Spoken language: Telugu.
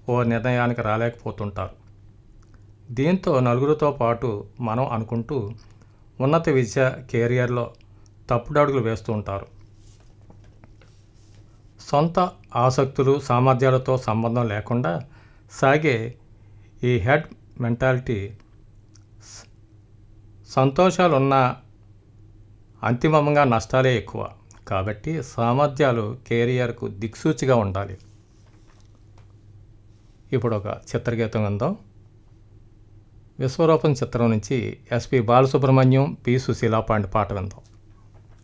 ఓ నిర్ణయానికి రాలేకపోతుంటారు దీంతో నలుగురితో పాటు మనం అనుకుంటూ ఉన్నత విద్య కెరియర్లో తప్పుడడుగులు వేస్తూ ఉంటారు సొంత ఆసక్తులు సామర్థ్యాలతో సంబంధం లేకుండా సాగే ఈ హెడ్ మెంటాలిటీ స- సంతోషాలున్న అంతిమంగా నష్టాలే ఎక్కువ కాబట్టి సామర్థ్యాలు కెరియర్కు దిక్సూచిగా ఉండాలి ఇప్పుడు ఒక చిత్రగీతం విందాం విశ్వరూపం చిత్రం నుంచి ఎస్పి బాలసుబ్రహ్మణ్యం పి సుశీల పాండి పాట విందాం